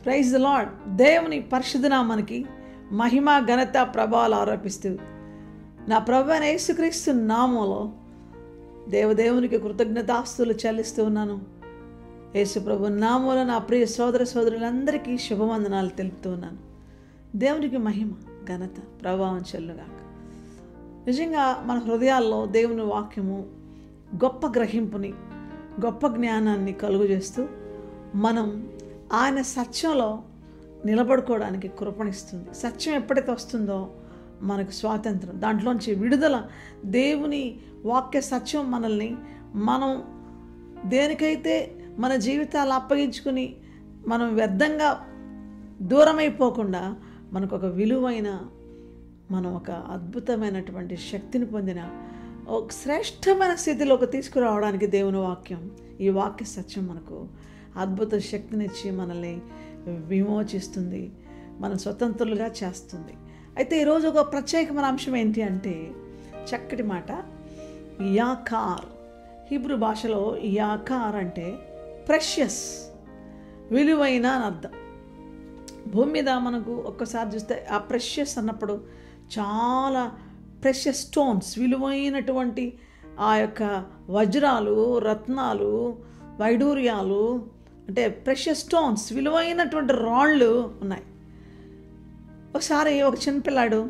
praise the lord దేవుని పరిశుద్ధనామానికి మహిమ ఘనత ప్రభావాలు ఆరోపిస్తూ నా ప్రభు అయిన యేసుక్రీస్తు నామంలో దేవదేవునికి కృతజ్ఞతాస్తులు చెల్లిస్తూ ఉన్నాను యేసు ప్రభు నామంలో నా ప్రియ సోదర సోదరులందరికీ శుభవందనాలు తెలుపుతూ ఉన్నాను దేవునికి మహిమ ఘనత ప్రభావం చెల్లుగాక నిజంగా మన హృదయాల్లో దేవుని వాక్యము గొప్ప గ్రహింపుని గొప్ప జ్ఞానాన్ని కలుగు చేస్తూ మనం ఆయన సత్యంలో నిలబడుకోవడానికి కృపణిస్తుంది సత్యం ఎప్పుడైతే వస్తుందో మనకు స్వాతంత్రం దాంట్లోంచి విడుదల దేవుని వాక్య సత్యం మనల్ని మనం దేనికైతే మన జీవితాలు అప్పగించుకుని మనం వ్యర్థంగా దూరమైపోకుండా మనకు ఒక విలువైన మనం ఒక అద్భుతమైనటువంటి శక్తిని పొందిన ఒక శ్రేష్టమైన స్థితిలోకి తీసుకురావడానికి దేవుని వాక్యం ఈ వాక్య సత్యం మనకు అద్భుత శక్తినిచ్చి మనల్ని విమోచిస్తుంది మన స్వతంత్రులుగా చేస్తుంది అయితే ఈరోజు ఒక ప్రత్యేకమైన అంశం ఏంటి అంటే చక్కటి మాట యాకార్ హిబ్రూ భాషలో యాకార్ అంటే ప్రెషియస్ విలువైన అని అర్థం భూమి మీద మనకు ఒక్కసారి చూస్తే ఆ ప్రెషియస్ అన్నప్పుడు చాలా ప్రెషియస్ స్టోన్స్ విలువైనటువంటి ఆ యొక్క వజ్రాలు రత్నాలు వైడూర్యాలు అంటే ప్రెషియస్ స్టోన్స్ విలువైనటువంటి రాళ్ళు ఉన్నాయి ఒకసారి ఒక చిన్నపిల్లాడు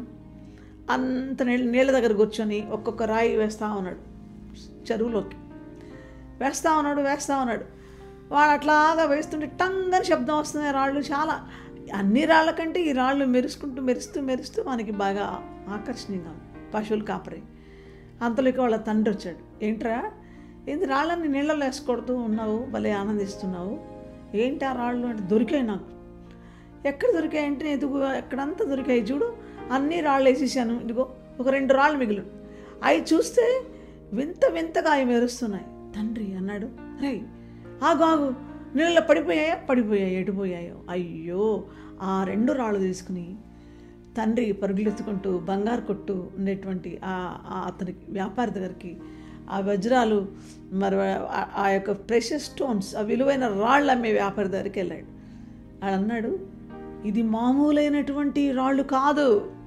అంత నీళ్ళ నీళ్ళ దగ్గర కూర్చొని ఒక్కొక్క రాయి వేస్తూ ఉన్నాడు చెరువులోకి వేస్తూ ఉన్నాడు వేస్తూ ఉన్నాడు వాడు అట్లాగా వేస్తుంటే టంగ్ అని శబ్దం వస్తున్నాయి రాళ్ళు చాలా అన్ని రాళ్ళ కంటే ఈ రాళ్ళు మెరుసుకుంటూ మెరుస్తూ మెరుస్తూ మనకి బాగా ఆకర్షణీయంగా ఉంది పశువులు కాపరి అంతలోకి వాళ్ళ తండ్రి వచ్చాడు ఏంట్రా ఏంది రాళ్ళని నీళ్ళలో వేసుకొడుతూ ఉన్నావు భలే ఆనందిస్తున్నావు ఏంటి ఆ రాళ్ళు అంటే దొరికాయి నాకు ఎక్కడ దొరికాయంటే ఎదుగు ఎక్కడంతా దొరికాయి చూడు అన్ని రాళ్ళు వేసేసాను ఇదిగో ఒక రెండు రాళ్ళు మిగిలి అవి చూస్తే వింత వింతగా అవి మెరుస్తున్నాయి తండ్రి అన్నాడు రే ఆగు ఆగు నీళ్ళలో పడిపోయాయా పడిపోయాయి ఎడిపోయాయో అయ్యో ఆ రెండు రాళ్ళు తీసుకుని తండ్రి పరుగులెత్తుకుంటూ బంగారు కొట్టు ఉండేటువంటి ఆ ఆ అతనికి వ్యాపారి దగ్గరికి ఆ వజ్రాలు మరి ఆ- ఆ యొక్క ప్రెషస్ స్టోన్స్ ఆ విలువైన రాళ్ళు అమ్మే వ్యాపారి దగ్గరికి వెళ్ళాడు ఆయన అన్నాడు ఇది మామూలైనటువంటి రాళ్ళు కాదు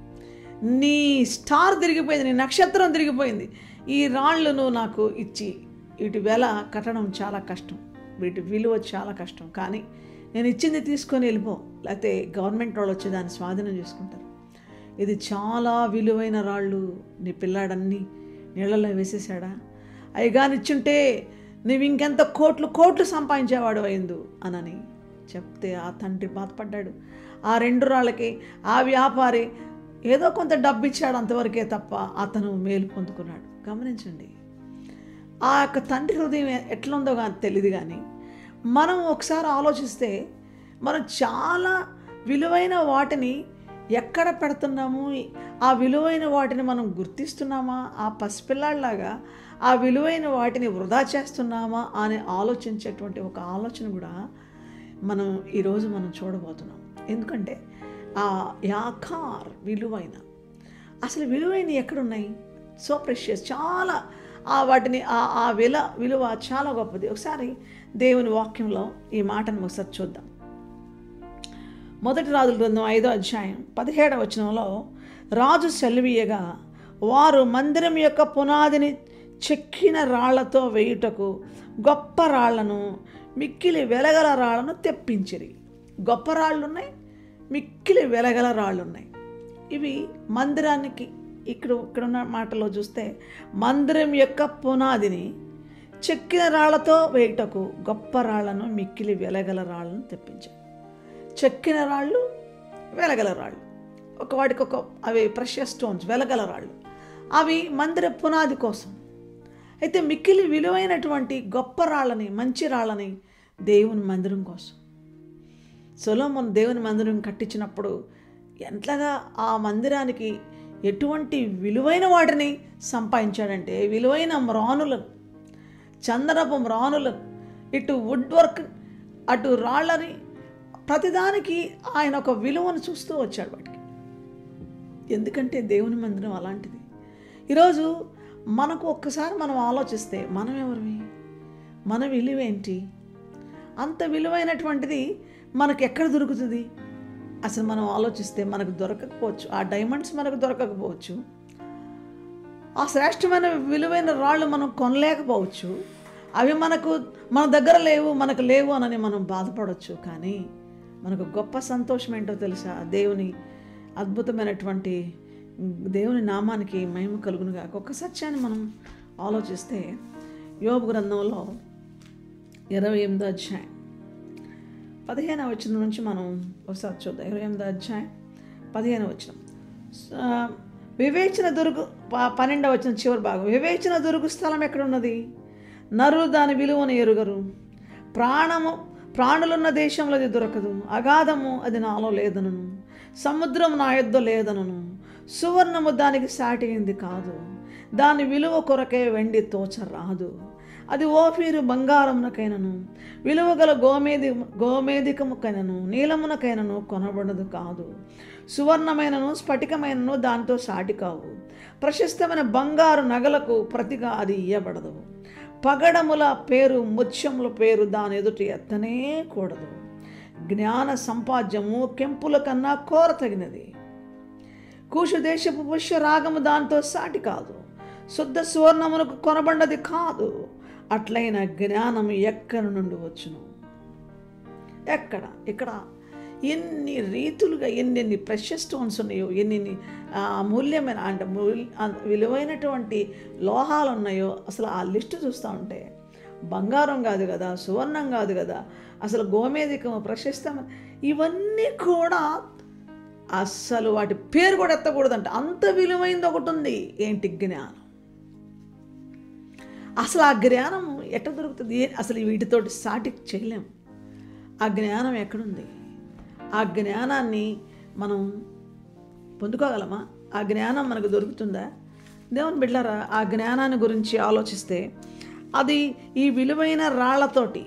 నీ స్టార్ తిరిగిపోయింది నీ నక్షత్రం తిరిగిపోయింది ఈ రాళ్ళు నువ్వు నాకు ఇచ్చి వీటి వెల కట్టడం చాలా కష్టం వీటి విలువ చాలా కష్టం కానీ నేను ఇచ్చింది తీసుకొని వెళ్ళిపో లేకపోతే గవర్నమెంట్ వాళ్ళు వచ్చి దాన్ని స్వాధీనం చేసుకుంటారు ఇది చాలా విలువైన రాళ్ళు నీ పిల్లాడన్నీ నీళ్ళలో వేసేసాడా అయ్యగా నిచ్చుంటే నువ్వు ఇంకెంత కోట్లు కోట్లు సంపాదించేవాడు అయిందు అనని చెప్తే ఆ తండ్రి బాధపడ్డాడు ఆ రెండు రాళ్ళకి ఆ వ్యాపారి ఏదో కొంత డబ్బు ఇచ్చాడు అంతవరకే తప్ప అతను మేలు పొందుకున్నాడు గమనించండి ఆ యొక్క తండ్రి హృదయం ఎట్లా ఉందో కానీ తెలియదు కానీ మనం ఒకసారి ఆలోచిస్తే మనం చాలా విలువైన వాటిని ఎక్కడ పెడుతున్నాము ఆ విలువైన వాటిని మనం గుర్తిస్తున్నామా ఆ పసిపిల్లాడిలాగా ఆ విలువైన వాటిని వృధా చేస్తున్నామా అని ఆలోచించేటువంటి ఒక ఆలోచన కూడా మనం ఈరోజు మనం చూడబోతున్నాం ఎందుకంటే ఆ యాకార్ విలువైన అసలు విలువైన ఎక్కడున్నాయి సో ప్రెషియస్ చాలా ఆ వాటిని ఆ ఆ విల విలువ చాలా గొప్పది ఒకసారి దేవుని వాక్యంలో ఈ మాటను ఒకసారి చూద్దాం మొదటి రాజుల గ్రంథం ఐదో అధ్యాయం పదిహేడవ వచనంలో రాజు సెలవీయగా వారు మందిరం యొక్క పునాదిని చెక్కిన రాళ్లతో వేయుటకు గొప్ప రాళ్లను మిక్కిలి వెలగల రాళ్లను తెప్పించిరి గొప్ప రాళ్ళు ఉన్నాయి మిక్కిలి వెలగల రాళ్ళు ఉన్నాయి ఇవి మందిరానికి ఇక్కడ ఇక్కడ ఉన్న మాటలో చూస్తే మందిరం యొక్క పునాదిని చెక్కిన రాళ్లతో వేయుటకు గొప్ప రాళ్లను మిక్కిలి వెలగల రాళ్లను తెప్పించారు చెక్కిన రాళ్ళు వెలగల రాళ్ళు ఒక వాటికి ఒక అవి ప్రెషర్ స్టోన్స్ వెలగల రాళ్ళు అవి మందిర పునాది కోసం అయితే మిక్కిలి విలువైనటువంటి గొప్ప రాళ్ళని మంచి రాళ్ళని దేవుని మందిరం కోసం సొలోమన్ దేవుని మందిరం కట్టించినప్పుడు ఎంతగా ఆ మందిరానికి ఎటువంటి విలువైన వాటిని సంపాదించాడంటే విలువైన మ్రానులను చందనపు మ్రానులను ఇటు వుడ్ వర్క్ అటు రాళ్ళని ప్రతిదానికి ఆయన ఒక విలువను చూస్తూ వచ్చాడు వాటికి ఎందుకంటే దేవుని మందిరం అలాంటిది ఈరోజు మనకు ఒక్కసారి మనం ఆలోచిస్తే మనం ఎవరివి మన విలువ ఏంటి అంత విలువైనటువంటిది మనకు ఎక్కడ దొరుకుతుంది అసలు మనం ఆలోచిస్తే మనకు దొరకకపోవచ్చు ఆ డైమండ్స్ మనకు దొరకకపోవచ్చు ఆ శ్రేష్టమైన విలువైన రాళ్ళు మనం కొనలేకపోవచ్చు అవి మనకు మన దగ్గర లేవు మనకు లేవు అని మనం బాధపడవచ్చు కానీ మనకు గొప్ప సంతోషం ఏంటో తెలుసా దేవుని అద్భుతమైనటువంటి దేవుని నామానికి మహిమ కలుగునుగా ఒక సత్యాన్ని మనం ఆలోచిస్తే యోగ గ్రంథంలో ఇరవై ఎనిమిదో అధ్యాయం పదిహేను వచనం నుంచి మనం ఒకసారి చూద్దాం ఇరవై ఎనిమిదో అధ్యాయం పదిహేను వచనం ఆ, వివేచన దొరుకు ప- పన్నెండవ వచనం చివరి భాగం వివేచన దొరుకు స్థలం ఎక్కడ ఉన్నది నరులు దాని విలువను ఎరుగరు ప్రాణము ప్రాణులున్న దేశంలో అది దొరకదు అగాధము అది నాలో లేదనను సముద్రం నా యొద్ద లేదనను సువర్ణము దానికి సాటి అయింది కాదు దాని విలువ కొరకే వెండి తోచరాదు అది ఓఫీరు బంగారమునకైనను విలువగల గోమేది గోమేధికముకైనను నీలమునకైనను కొనబడదు కాదు సువర్ణమైనను స్ఫటికమైనను దాంతో సాటి కావు ప్రశస్తమైన బంగారు నగలకు ప్రతిగా అది ఇయ్యబడదు పగడముల పేరు ముత్యముల పేరు దాని ఎదుటి ఎత్తనే కూడదు జ్ఞాన సంపాద్యము కెంపుల కన్నా కోరతగినది కూషు దేశపు పుష్య రాగము దాంతో సాటి కాదు శుద్ధ సువర్ణమునకు కొనబడినది కాదు అట్లైన జ్ఞానం ఎక్కడి నుండి వచ్చును ఎక్కడ ఇక్కడ ఎన్ని రీతులుగా ఎన్నెన్ని ప్రెషస్ స్టోన్స్ ఉన్నాయో ఎన్ని అమూల్యమైన అంటే మూల్- ఆ విలువైనటువంటి లోహాలు ఉన్నాయో అసలు ఆ లిస్టు చూస్తూ ఉంటే బంగారం కాదు కదా సువర్ణం కాదు కదా అసలు గోమేధికం ప్రశస్తమైన ఇవన్నీ కూడా అస్సలు వాటి పేరు కూడా ఎత్తకూడదంట అంత విలువైంది ఒకటి ఉంది ఏంటి జ్ఞానం అసలు ఆ జ్ఞానం ఎట్ట దొరుకుతుంది ఏ- అసలు వీటితోటి సాటి చేయలేం ఆ జ్ఞానం ఎక్కడుంది ఆ జ్ఞానాన్ని మనం పొందుకోగలమా ఆ జ్ఞానం మనకు దొరుకుతుందా దేవుని బిడ్డలారా ఆ జ్ఞానాన్ని గురించి ఆలోచిస్తే అది ఈ విలువైన రాళ్లతోటి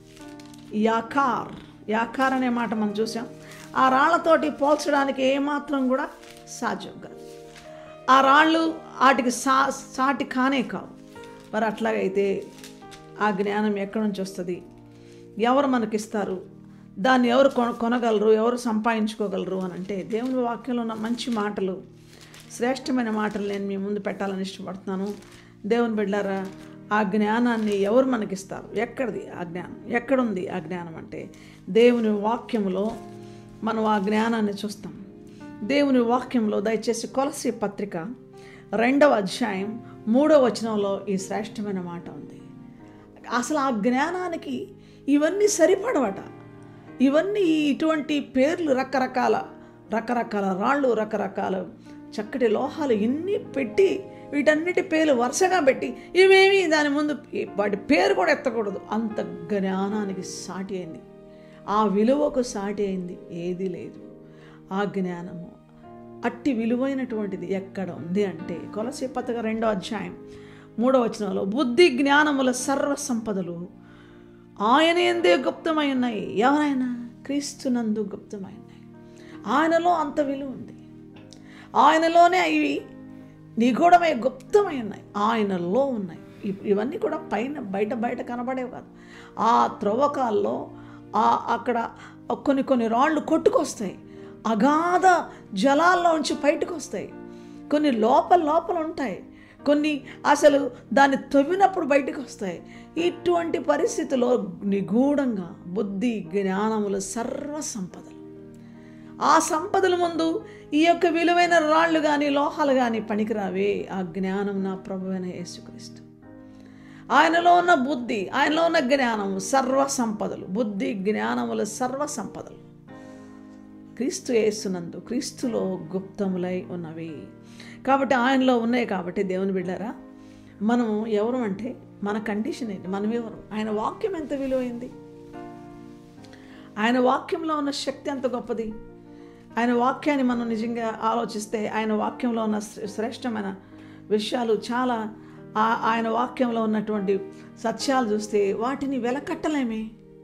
యాకార్ యాకార్ అనే మాట మనం చూసాం ఆ రాళ్లతోటి పోల్చడానికి ఏమాత్రం కూడా సాధ్యం కాదు ఆ రాళ్ళు వాటికి సా సాటి కానే కావు మరి అట్లాగైతే ఆ జ్ఞానం ఎక్కడి నుంచి వస్తుంది ఎవరు మనకిస్తారు దాన్ని ఎవరు కొన కొనగలరు ఎవరు సంపాదించుకోగలరు అని అంటే దేవుని వాక్యంలో ఉన్న మంచి మాటలు శ్రేష్టమైన మాటలు నేను మీ ముందు పెట్టాలని ఇష్టపడుతున్నాను దేవుని బిడ్డారా ఆ జ్ఞానాన్ని ఎవరు మనకిస్తారు ఎక్కడిది ఆ జ్ఞానం ఎక్కడుంది ఆ జ్ఞానం అంటే దేవుని వాక్యములో మనం ఆ జ్ఞానాన్ని చూస్తాం దేవుని వాక్యంలో దయచేసి కొలసి పత్రిక రెండవ అధ్యాయం మూడవ వచనంలో ఈ శ్రేష్టమైన మాట ఉంది అసలు ఆ జ్ఞానానికి ఇవన్నీ సరిపడవట ఇవన్నీ ఇటువంటి పేర్లు రకరకాల రకరకాల రాళ్ళు రకరకాల చక్కటి లోహాలు ఇన్ని పెట్టి వీటన్నిటి పేర్లు వరుసగా పెట్టి ఇవేమి దాని ముందు వాటి పేరు కూడా ఎత్తకూడదు అంత జ్ఞానానికి సాటి అయింది ఆ విలువకు సాటి అయింది ఏది లేదు ఆ జ్ఞానము అట్టి విలువైనటువంటిది ఎక్కడ ఉంది అంటే కొలసి పతక రెండో అధ్యాయం మూడో వచనంలో బుద్ధి జ్ఞానముల సర్వ సంపదలు ఆయన ఎందే గుప్తమై ఉన్నాయి ఎవరైనా క్రీస్తునందు గుప్తమై ఉన్నాయి ఆయనలో అంత విలువ ఉంది ఆయనలోనే ఇవి నిగూఢమై గుప్తమై ఉన్నాయి ఆయనలో ఉన్నాయి ఇవ్- ఇవన్నీ కూడా పైన బయట బయట కనబడేవి కాదు ఆ త్రవ్వకాల్లో ఆ అక్కడ కొన్ని కొన్ని రాళ్ళు కొట్టుకొస్తాయి అగాధ జలాల్లోంచి బయటకు వస్తాయి కొన్ని లోపల లోపల ఉంటాయి కొన్ని అసలు దాన్ని తవ్వినప్పుడు బయటకు వస్తాయి ఇటువంటి పరిస్థితిలో నిగూఢంగా బుద్ధి జ్ఞానముల సర్వ సంపదలు ఆ సంపదల ముందు ఈ యొక్క విలువైన రాళ్ళు కానీ లోహాలు కానీ పనికిరావే ఆ జ్ఞానం నా ప్రభువైన యేసుక్రీస్తు ఆయనలో ఉన్న బుద్ధి ఆయనలో ఉన్న జ్ఞానము సర్వ సంపదలు బుద్ధి జ్ఞానముల సర్వ సంపదలు క్రీస్తు యేసునందు క్రీస్తులో గుప్తములై ఉన్నవి కాబట్టి ఆయనలో ఉన్నాయి కాబట్టి దేవుని బిడ్డారా మనం ఎవరు అంటే మన కండిషన్ ఏంటి మనం ఎవరు ఆయన వాక్యం ఎంత విలువైంది ఆయన వాక్యంలో ఉన్న శక్తి ఎంత గొప్పది ఆయన వాక్యాన్ని మనం నిజంగా ఆలోచిస్తే ఆయన వాక్యంలో ఉన్న శ్రే- శ్రేష్టమైన విషయాలు చాలా ఆ- ఆయన వాక్యంలో ఉన్నటువంటి సత్యాలు చూస్తే వాటిని వెలకట్టలేమే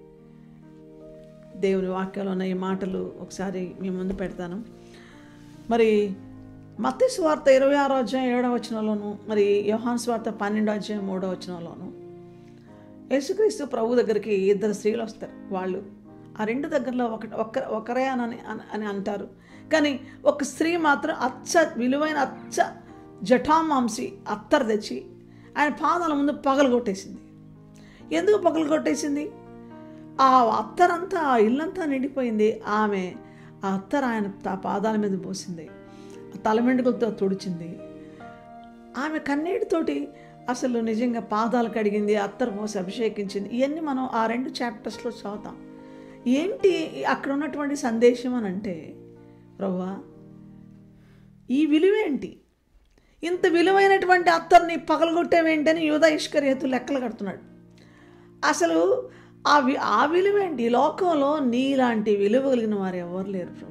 దేవుని వాక్యంలో ఉన్న ఈ మాటలు ఒకసారి మీ ముందు పెడతాను మరి మత్తి స్వార్త ఇరవై ఆరో అధ్యాయం ఏడవ వచనంలోను మరి యోహాన్ స్వార్త పన్నెండో అధ్యాయం మూడో వచనంలోను యేసుక్రీస్తు ప్రభు దగ్గరికి ఇద్దరు స్త్రీలు వస్తారు వాళ్ళు ఆ రెండు దగ్గరలో ఒక ఒక్క ఒకరే అని అని- అని అంటారు కానీ ఒక స్త్రీ మాత్రం అచ్చ విలువైన అచ్చ జటామాంసి అత్తరు తెచ్చి ఆయన పాదాల ముందు పగలగొట్టేసింది ఎందుకు పగలగొట్టేసింది ఆ అత్తరంతా ఆ ఇల్లంతా నిండిపోయింది ఆమె ఆ అత్తర ఆయన తా- పాదాల మీద పోసింది తల వెంట్రుకలతో తుడిచింది ఆమె కన్నీటితోటి అసలు నిజంగా పాదాలు కడిగింది అత్తరు పోసి అభిషేకించింది ఇవన్నీ మనం ఆ రెండు చాప్టర్స్లో చదువుతాం ఏంటి అక్కడ ఉన్నటువంటి సందేశం అని అంటే ప్రవ్వా ఈ విలువేంటి ఇంత విలువైనటువంటి అత్తర్ని పగలగొట్టేవేంటని యూదా ఇష్కరియతు లెక్కలు కడుతున్నాడు అసలు ఆ వి ఆ విలువేంటి ఈ లోకంలో నీలాంటి విలువ కలిగిన వారు ఎవరు లేరు ప్రభు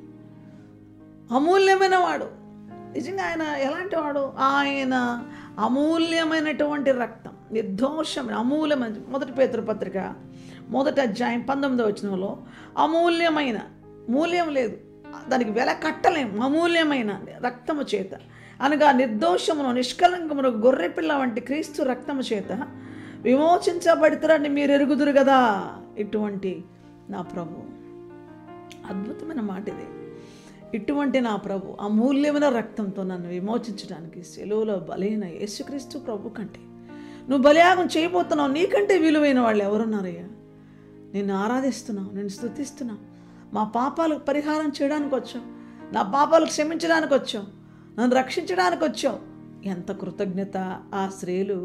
అమూల్యమైన వాడు నిజంగా ఆయన ఎలాంటి వాడు ఆయన అమూల్యమైనటువంటి రక్తం నిర్దోషమైన అమూల్యమైన మొదటి పేతురు పత్రిక మొదటి అధ్యాయం పంతొమ్మిదో వచనంలో అమూల్యమైన మూల్యం లేదు దానికి వెల కట్టలేం అమూల్యమైన రక్తము చేత అనగా నిర్దోషమును నిష్కలంకమును గొర్రెపిల్ల వంటి క్రీస్తు రక్తము చేత విమోచించబడతారని మీరు ఎరుగుదురు కదా ఇటువంటి నా ప్రభు అద్భుతమైన మాట ఇది ఇటువంటి నా ప్రభు అమూల్యమైన రక్తంతో నన్ను విమోచించడానికి సెలవులో బలైన యేసుక్రీస్తు ప్రభు కంటే నువ్వు బలియాగం చేయబోతున్నావు నీకంటే విలువైన వాళ్ళు ఎవరున్నారయ్యా నిన్ను ఆరాధిస్తున్నావు నేను స్థుతిస్తున్నావు మా పాపాలకు పరిహారం చేయడానికి వచ్చావు నా పాపాలు క్షమించడానికి వచ్చావు నన్ను రక్షించడానికి వచ్చావు ఎంత కృతజ్ఞత ఆ స్త్రీలు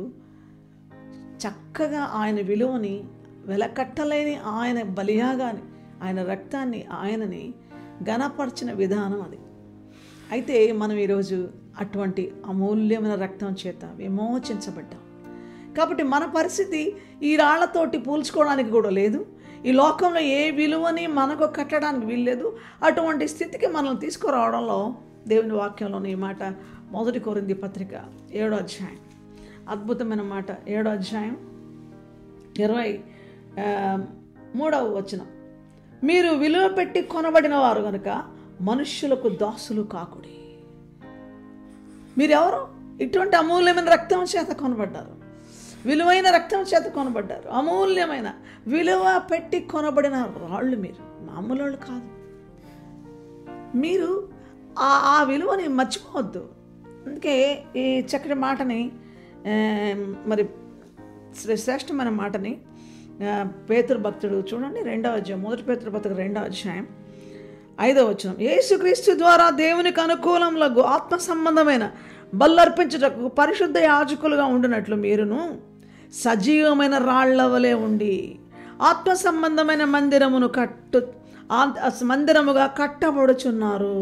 చక్కగా ఆయన విలువని వెలకట్టలేని ఆయన బలియాగాని ఆయన రక్తాన్ని ఆయనని ఘనపరిచిన విధానం అది అయితే మనం ఈరోజు అటువంటి అమూల్యమైన రక్తం చేత విమోచించబడ్డాం కాబట్టి మన పరిస్థితి ఈ రాళ్లతోటి పోల్చుకోవడానికి కూడా లేదు ఈ లోకంలో ఏ విలువని మనకు కట్టడానికి వీల్లేదు అటువంటి స్థితికి మనల్ని తీసుకురావడంలో దేవుని వాక్యంలోని ఈ మాట మొదటి కొరింది పత్రిక ఏడో అధ్యాయం అద్భుతమైన మాట ఏడో అధ్యాయం ఇరవై ఆ, మూడవ వచనం మీరు విలువ పెట్టి కొనబడిన వారు కనుక మనుష్యులకు దాసులు కాకుడి మీరెవరు ఇటువంటి అమూల్యమైన రక్తం చేత కొనబడ్డారు విలువైన రక్తం చేత కొనబడ్డారు అమూల్యమైన విలువ పెట్టి కొనబడిన రాళ్ళు మీరు మామూలు వాళ్ళు కాదు మీరు ఆ ఆ విలువని మర్చిపోవద్దు అందుకే ఈ చక్కటి మాటని ఆ, మరి శ్రే- శ్రేష్టమైన మాటని ఆ, పేతురు భక్తుడు చూడండి రెండవ అధ్యాయం మొదటి పేతురు భక్తుడు రెండవ అధ్యాయం ఐదవ వచనం యేసుక్రీస్తు ద్వారా దేవునికి అనుకూలములకు ఆత్మ సంబంధమైన బల్లర్పించుటకు పరిశుద్ధ యాజకులుగా ఉండినట్లు మీరును సజీవమైన రాళ్ల వలె ఉండి ఆత్మ సంబంధమైన మందిరమును కట్టు ఆ- మందిరముగా కట్టబడుచున్నారు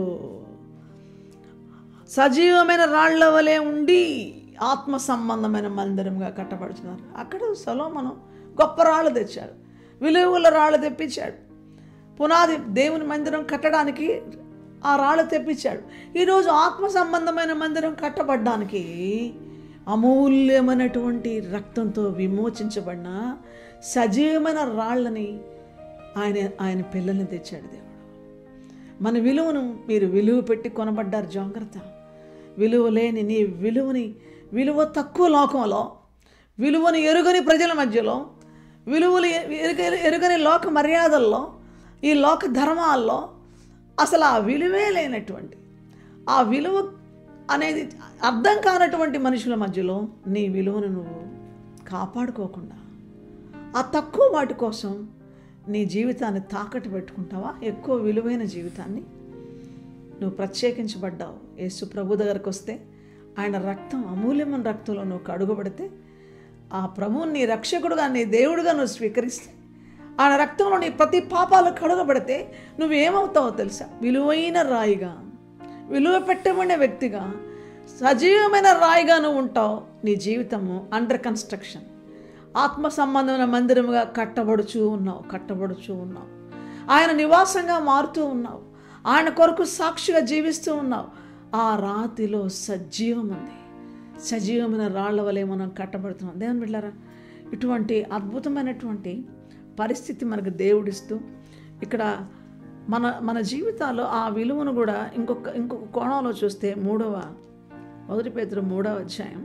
సజీవమైన రాళ్ల వలె ఉండి ఆత్మ సంబంధమైన మందిరంగా కట్టబడుతున్నారు అక్కడ సొలోమను గొప్ప రాళ్ళు తెచ్చాడు విలువల రాళ్ళు తెప్పించాడు పునాది దేవుని మందిరం కట్టడానికి ఆ రాళ్ళు తెప్పించాడు ఈరోజు ఆత్మ సంబంధమైన మందిరం కట్టబడ్డానికి అమూల్యమైనటువంటి రక్తంతో విమోచించబడిన సజీవమైన రాళ్ళని ఆయన ఆయన పిల్లల్ని తెచ్చాడు దేవుడు మన విలువను మీరు విలువ పెట్టి కొనబడ్డారు జాగ్రత్త విలువ లేని నీ విలువని విలువ తక్కువ లోకంలో విలువను ఎరుగని ప్రజల మధ్యలో విలువలు ఎరుగ ఎరుగని లోక మర్యాదల్లో ఈ లోక ధర్మాల్లో అసలు ఆ విలువే లేనటువంటి ఆ విలువ అనేది అర్థం కానటువంటి మనుషుల మధ్యలో నీ విలువను నువ్వు కాపాడుకోకుండా ఆ తక్కువ వాటి కోసం నీ జీవితాన్ని తాకట్టు పెట్టుకుంటావా ఎక్కువ విలువైన జీవితాన్ని నువ్వు ప్రత్యేకించబడ్డావు యేసు ప్రభు దగ్గరకు వస్తే ఆయన రక్తం అమూల్యమైన రక్తంలో నువ్వు కడుగబడితే ఆ ప్రభువుని నీ రక్షకుడుగా నీ దేవుడుగా నువ్వు స్వీకరిస్తే ఆయన రక్తంలో నీ ప్రతి పాపాలు కడుగబడితే నువ్వేమవుతావో తెలుసా విలువైన రాయిగా విలువ పెట్టబడిన వ్యక్తిగా సజీవమైన రాయిగా నువ్వు ఉంటావు నీ జీవితము అండర్ కన్స్ట్రక్షన్ ఆత్మ సంబంధమైన మందిరముగా కట్టబడుచూ ఉన్నావు కట్టబడుచూ ఉన్నావు ఆయన నివాసంగా మారుతూ ఉన్నావు ఆయన కొరకు సాక్షిగా జీవిస్తూ ఉన్నావు ఆ రాతిలో సజీవం ఉంది సజీవమైన రాళ్ల వలె మనం కట్టబడుతున్నాం దేవుని బిడ్డారా ఇటువంటి అద్భుతమైనటువంటి పరిస్థితి మనకు దేవుడిస్తూ ఇక్కడ మన మన జీవితాల్లో ఆ విలువను కూడా ఇంకొక ఇంకొక కోణంలో చూస్తే మూడవ మొదటి పేతురు మూడవ అధ్యాయం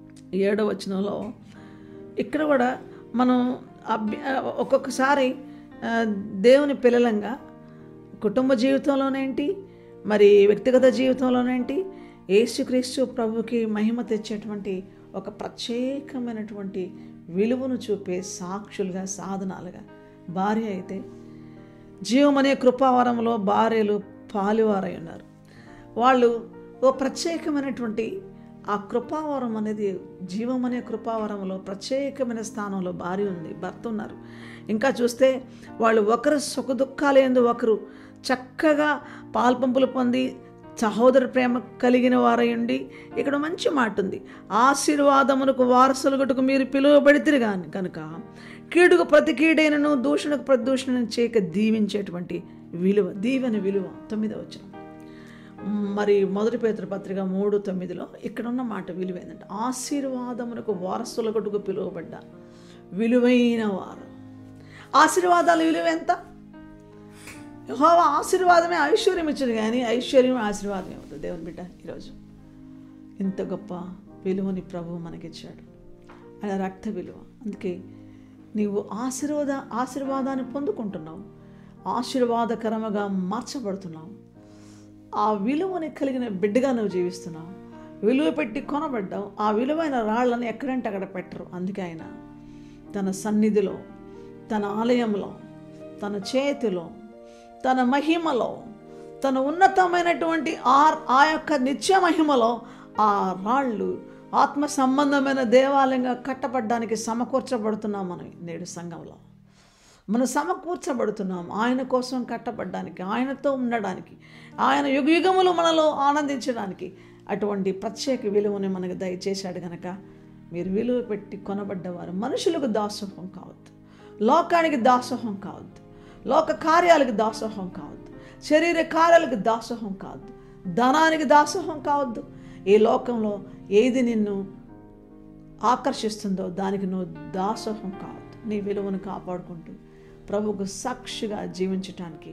ఏడవ వచనంలో ఇక్కడ కూడా మనం అభ్య ఒక్కొక్కసారి ఆ, దేవుని పిల్లలంగా కుటుంబ జీవితంలోనేంటి మరి వ్యక్తిగత జీవితంలోనేంటి యేసుక్రీస్తు ప్రభుకి మహిమ తెచ్చేటువంటి ఒక ప్రత్యేకమైనటువంటి విలువను చూపే సాక్షులుగా సాధనాలుగా భార్య అయితే జీవమనే కృపావరంలో భార్యలు పాలువారై ఉన్నారు వాళ్ళు ఓ ప్రత్యేకమైనటువంటి ఆ కృపావరం అనేది జీవం అనే కృపావరంలో ప్రత్యేకమైన స్థానంలో భార్య ఉంది భర్త ఉన్నారు ఇంకా చూస్తే వాళ్ళు ఒకరు సుఖదుఖాలు ఎందు ఒకరు చక్కగా పాల్పంపులు పొంది సహోదర ప్రేమ కలిగిన వారై ఉండి ఇక్కడ మంచి మాట ఉంది ఆశీర్వాదమునకు వారసులుగుటకు మీరు పిలువబడితే కానీ కనుక కీడుకు ప్రతి కీడైనను దూషణకు ప్రతి దూషణను చేయక దీవించేటువంటి విలువ దీవెన విలువ తొమ్మిదో వచ్చిన మరి మొదటి పేతురు పత్రిక మూడు తొమ్మిదిలో ఇక్కడ ఉన్న మాట విలువ ఏంటంటే ఆశీర్వాదమునకు వారసులగొట్టుకు పిలువబడ్డ విలువైన వారు ఆశీర్వాదాల విలువ ఎంత యెహోవా ఆశీర్వాదమే ఐశ్వర్యం ఇచ్చింది కానీ ఐశ్వర్యం ఆశీర్వాదం అవుతుంది దేవుని బిడ్డ ఈరోజు ఇంత గొప్ప విలువని ప్రభువు మనకిచ్చాడు ఆయన రక్త విలువ అందుకే నీవు ఆశీర్వాద ఆశీర్వాదాన్ని పొందుకుంటున్నావు ఆశీర్వాదకరముగా మార్చబడుతున్నావు ఆ విలువని కలిగిన బిడ్డగా నువ్వు జీవిస్తున్నావు విలువ పెట్టి కొనబడ్డావు ఆ విలువైన రాళ్ళని ఎక్కడంటే అక్కడ పెట్టరు అందుకే ఆయన తన సన్నిధిలో తన ఆలయంలో తన చేతిలో తన మహిమలో తన ఉన్నతమైనటువంటి ఆ ఆ యొక్క నిత్య మహిమలో ఆ రాళ్ళు ఆత్మ సంబంధమైన దేవాలయంగా కట్టబడ్డానికి సమకూర్చబడుతున్నాం మనం నేడు సంఘంలో మనం సమకూర్చబడుతున్నాం ఆయన కోసం కట్టబడ్డానికి ఆయనతో ఉండడానికి ఆయన యుగ యుగములు మనలో ఆనందించడానికి అటువంటి ప్రత్యేక విలువని మనకు దయచేశాడు కనుక మీరు విలువ పెట్టి కొనబడ్డవారు మనుషులకు దాసోహం కావద్దు లోకానికి దాసోహం కావద్దు లోక కార్యాలకు దాసోహం కావద్దు శరీర కార్యాలకు దాసోహం కావద్దు ధనానికి దాసోహం కావద్దు ఈ లోకంలో ఏది నిన్ను ఆకర్షిస్తుందో దానికి నువ్వు దాసోహం కావద్దు నీ విలువను కాపాడుకుంటూ ప్రభువుకు సాక్షిగా జీవించటానికి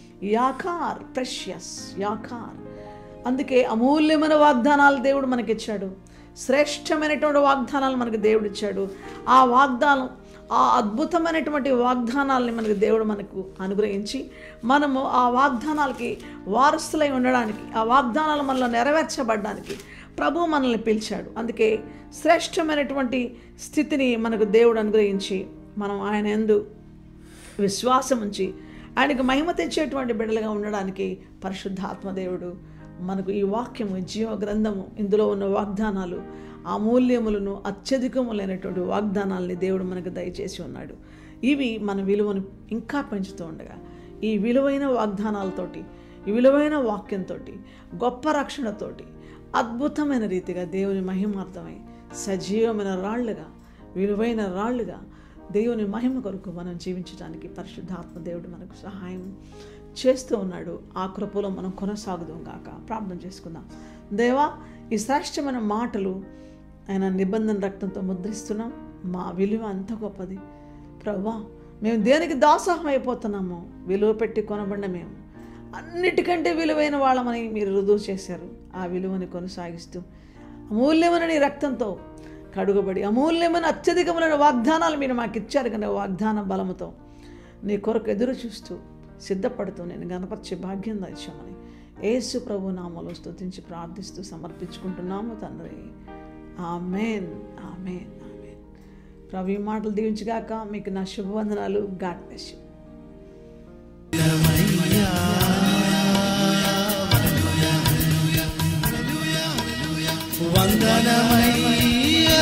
యాకార్ ప్రెషియస్ యాకార్ అందుకే అమూల్యమైన వాగ్దానాలు దేవుడు మనకిచ్చాడు శ్రేష్టమైనటువంటి వాగ్దానాలు మనకు దేవుడు ఇచ్చాడు ఆ వాగ్దానం ఆ అద్భుతమైనటువంటి వాగ్దానాలని మనకు దేవుడు మనకు అనుగ్రహించి మనము ఆ వాగ్దానాలకి వారసులై ఉండడానికి ఆ వాగ్దానాలు మనలో నెరవేర్చబడడానికి ప్రభు మనల్ని పిలిచాడు అందుకే శ్రేష్టమైనటువంటి స్థితిని మనకు దేవుడు అనుగ్రహించి మనం ఆయన ఎందు విశ్వాసం ఉంచి ఆయనకు మహిమ తెచ్చేటువంటి బిడ్డలుగా ఉండడానికి పరిశుద్ధాత్మదేవుడు మనకు ఈ వాక్యము జీవ గ్రంథము ఇందులో ఉన్న వాగ్దానాలు అమూల్యములను అత్యధికములైనటువంటి వాగ్దానాల్ని దేవుడు మనకు దయచేసి ఉన్నాడు ఇవి మన విలువను ఇంకా పెంచుతూ ఉండగా ఈ విలువైన వాగ్దానాలతోటి ఈ విలువైన వాక్యంతో గొప్ప రక్షణతోటి అద్భుతమైన రీతిగా దేవుని మహిమార్థమై సజీవమైన రాళ్ళుగా విలువైన రాళ్ళుగా దేవుని మహిమ కొరకు మనం జీవించడానికి పరిశుద్ధాత్మ దేవుడు మనకు సహాయం చేస్తూ ఉన్నాడు ఆ కృపలో మనం కొనసాగుదాం గాక ప్రార్థన చేసుకుందాం దేవా ఈ శ్రేష్టమైన మాటలు ఆయన నిబంధన రక్తంతో ముద్రిస్తున్నాం మా విలువ అంత గొప్పది ప్రవ్వా మేము దేనికి దాసోహం అయిపోతున్నామో విలువ పెట్టి కొనబడిన మేము అన్నిటికంటే విలువైన వాళ్ళమని మీరు రుజువు చేశారు ఆ విలువని కొనసాగిస్తూ అమూల్యమైన నీ రక్తంతో కడుగబడి అమూల్యమైన అత్యధికమైన వాగ్దానాలు మీరు మాకు ఇచ్చారు కనుక వాగ్దాన బలముతో నీ కొరకు ఎదురు చూస్తూ సిద్ధపడుతూ నేను గణపరిచే భాగ్యం దాచామని యేసు ప్రభు నామలో స్తుతించి ప్రార్థిస్తూ సమర్పించుకుంటున్నాము తండ్రి ఆమెన్ ఆమెన్ ఆమెన్ ప్రభు ఈ మాటలు దీవించగాక మీకు నా శుభవందనాలు గాడ్ బ్లెస్ యూ వందనమయ్యా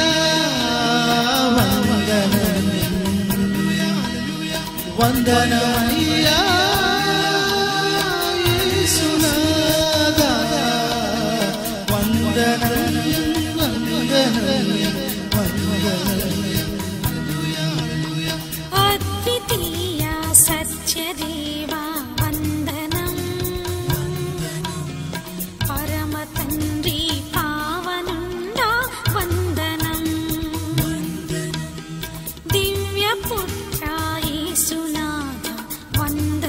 వందనం వందనమయ్యా యేసునాథా వందనం వందనం వందనం అద్వితీయ సత్యదేవా వందనం పరమ తండ్రి పావనుండా వందనం దివ్య పుత్ర యేసునాథ వందనం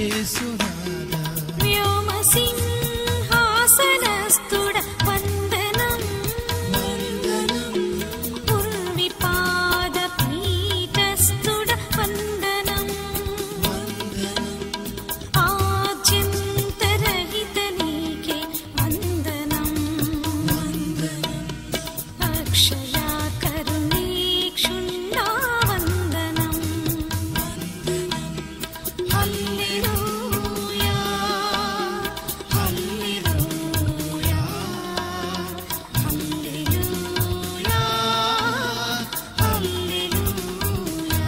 యేసునాథా వ్యోమసింహాసనస్థుడ వందనం పూర్విపాదపీఠస్థుడ వందనం ఆద్యంతరహిత నీకే వందనం అక్షయా కరుణీక్షుణ్ణా వందనం హల్లెలూయా హల్లెలూయా హల్లెలూయా హల్లెలూయా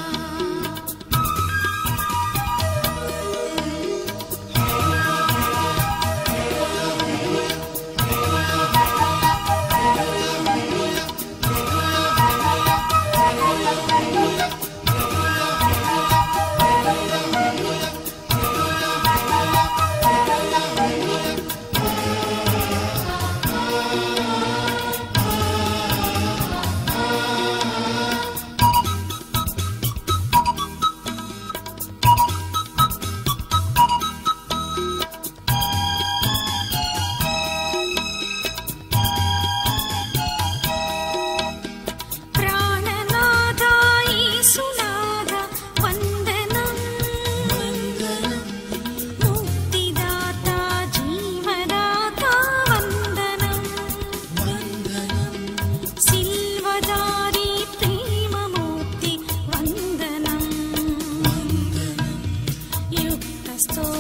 ప్రాణనాథా యేసునాథా వందనం ముక్తిదాతా జీవదాతా వందనం సిల్వదారి ప్రేమమూర్తి వందనం యుక్త స్తోత్ర